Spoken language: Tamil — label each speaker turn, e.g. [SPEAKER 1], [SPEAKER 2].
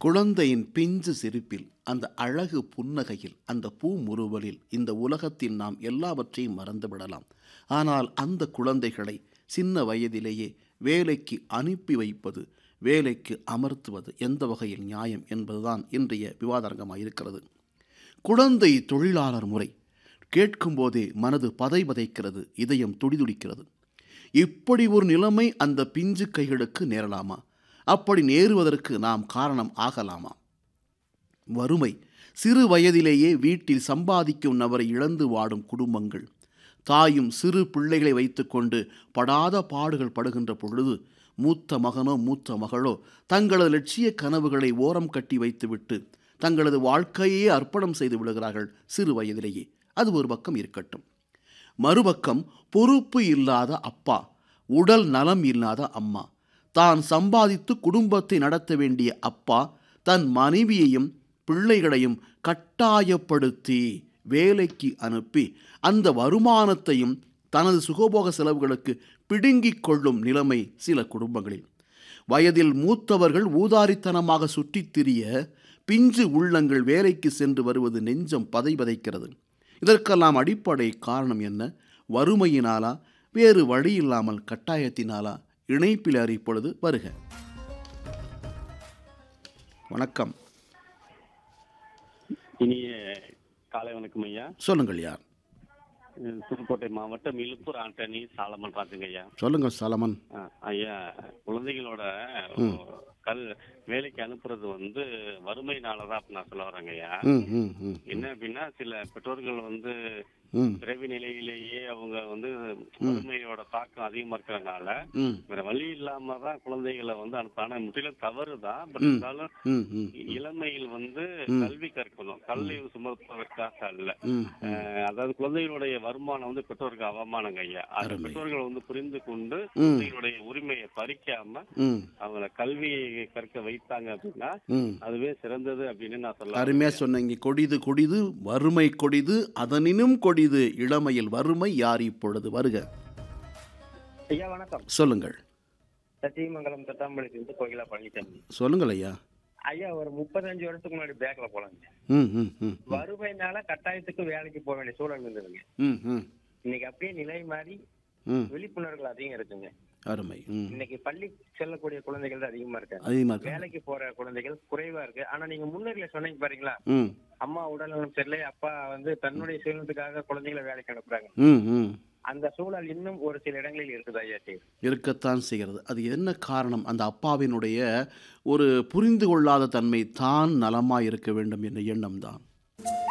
[SPEAKER 1] குழந்தையின் பிஞ்சு சிரிப்பில் அந்த அழகு புன்னகையில் அந்த பூ முறுவலில் இந்த உலகத்தில் நாம் எல்லாவற்றையும் மறந்துவிடலாம் ஆனால் அந்த குழந்தைகளை சின்ன வயதிலேயே வேலைக்கு அனுப்பி வைப்பது வேலைக்கு அமர்த்துவது எந்த வகையில் நியாயம் என்பதுதான் இன்றைய விவாதாரங்கமாக இருக்கிறது குழந்தை தொழிலாளர் முறை கேட்கும்போதே மனது பதை பதைக்கிறது இதயம் துடிதுடிக்கிறது இப்படி ஒரு நிலைமை அந்த பிஞ்சு கைகளுக்கு நேரலாமா அப்படி நேருவதற்கு நாம் காரணம் ஆகலாமா வறுமை சிறு வயதிலேயே வீட்டில் சம்பாதிக்கும் நபரை இழந்து வாடும் குடும்பங்கள் தாயும் சிறு பிள்ளைகளை வைத்துக்கொண்டு படாத பாடுகள் படுகின்ற பொழுது மூத்த மகனோ மூத்த மகளோ தங்களது லட்சிய கனவுகளை ஓரம் கட்டி வைத்துவிட்டு தங்களது வாழ்க்கையே அர்ப்பணம் செய்து விடுகிறார்கள் சிறு வயதிலேயே அது ஒரு பக்கம் இருக்கட்டும் மறுபக்கம் பொறுப்பு இல்லாத அப்பா உடல் நலம் இல்லாத அம்மா தான் சம்பாதித்து குடும்பத்தை நடத்த வேண்டிய அப்பா தன் மனைவியையும் பிள்ளைகளையும் கட்டாயப்படுத்தி வேலைக்கு அனுப்பி அந்த வருமானத்தையும் தனது சுகபோக செலவுகளுக்கு பிடுங்கிக் கொள்ளும் நிலைமை சில குடும்பங்களில் வயதில் மூத்தவர்கள் ஊதாரித்தனமாக சுற்றித் திரிய பிஞ்சு உள்ளங்கள் வேலைக்கு சென்று வருவது நெஞ்சம் பதை பதைக்கிறது இதற்கெல்லாம் அடிப்படை காரணம் என்ன வறுமையினாலா வேறு வழி இல்லாமல் கட்டாயத்தினாலா இணைப்பில் அறிப்பொழுது வருக வணக்கம்
[SPEAKER 2] இனிய காலை வணக்கம் ஐயா
[SPEAKER 1] சொல்லுங்கள் யார்
[SPEAKER 2] அஹ் புதுக்கோட்டை மாவட்டம் இழுப்பூர் ஆண்டனி சாலமன் ராஜுங்க ஐயா
[SPEAKER 1] சொல்லுங்கள் சலமன்
[SPEAKER 2] அஹ் ஐயா குழந்தைகளோட கல் வேலைக்கு அனுப்புறது வந்து வறுமையினாலதான் அப்ப நான் சொல்ல வரேங்க ஐயா
[SPEAKER 1] ம் ம் ம்
[SPEAKER 2] என்ன அப்படின்னா சில பெற்றோர்கள் வந்து
[SPEAKER 1] ம்
[SPEAKER 2] பிறவி நிலையிலேயே அவங்க வந்து வறுமையோட தாக்கம் அதிகமா இருக்கிறதுனால
[SPEAKER 1] ம்
[SPEAKER 2] வேற வழி இல்லாம தான் குழந்தைகளை வந்து அனுப்பான முற்றிலும் தவறு தான் பட் இருந்தாலும்
[SPEAKER 1] ம் ம்
[SPEAKER 2] இளமையில் வந்து கல்வி கற்கணும் கல்வி சுமப்பதற்காக அல்ல
[SPEAKER 1] ம்
[SPEAKER 2] அஹ் அதாவது குழந்தைகளுடைய வருமானம் வந்து பெற்றோருக்கு அவமானங்க ஐயா அது பெற்றோர்கள் வந்து புரிந்து கொண்டு குழந்தைகளுடைய உரிமையை பறிக்காம
[SPEAKER 1] ம்
[SPEAKER 2] அவங்கள கல்வியை கற்க வைத்தாங்க அப்படின்னா
[SPEAKER 1] ம்
[SPEAKER 2] அதுவே சிறந்தது அப்படின்னு நான் சொல்ல
[SPEAKER 1] அருமையாக சொன்னீங்க கொடிது கொடிது வறுமை கொடிது அதனினும் கொடிது இளமையில் வறுமை யார் இப்பொழுது வருக
[SPEAKER 3] ஐயா வணக்கம்
[SPEAKER 1] சொல்லுங்கள்
[SPEAKER 3] சத்தியமங்கலம் தத்தாம்பளிக்கு இருந்து கோகிலா பழனிசாமி
[SPEAKER 1] சொல்லுங்கள் ஐயா
[SPEAKER 3] ஐயா ஒரு முப்பத்தஞ்சு வருஷத்துக்கு முன்னாடி பேக்ல போலாங்க
[SPEAKER 1] ம் ம் ம்
[SPEAKER 3] வறுமைனால கட்டாயத்துக்கு வேலைக்கு போக வேண்டிய சூழல் இருந்ததுங்க
[SPEAKER 1] ம் ம்
[SPEAKER 3] இன்னைக்கு அப்படியே நிலை மாறி
[SPEAKER 1] ம்
[SPEAKER 3] விழிப்புணர்வுகள் அதிகம் இருக்குங்க
[SPEAKER 1] அருமை ம்
[SPEAKER 3] இன்னைக்கு பள்ளி செல்லக்கூடிய குழந்தைகள் தான் அதிகமா இருக்காங்க
[SPEAKER 1] அதிகமாக இருக்கு
[SPEAKER 3] வேலைக்கு போற குழந்தைகள் குறைவா இருக்கு ஆனா நீங்க முன்னேறிய சொன்னீங்க பாருங்களா
[SPEAKER 1] ம்
[SPEAKER 3] அம்மா உடல்நலம் சரியில்லை அப்பா வந்து தன்னுடைய சுயநலத்துக்காக குழந்தைகளை வேலைக்கு அனுப்புறாங்க
[SPEAKER 1] ம் ம்
[SPEAKER 3] அந்த சூழல் இன்னும் ஒரு சில இடங்களில் இருக்குது ஐயா சரி
[SPEAKER 1] இருக்கத்தான் செய்கிறது அது என்ன காரணம் அந்த அப்பாவினுடைய ஒரு புரிந்து கொள்ளாத தன்மை தான் நலமாக இருக்க வேண்டும் என்ற எண்ணம் தான்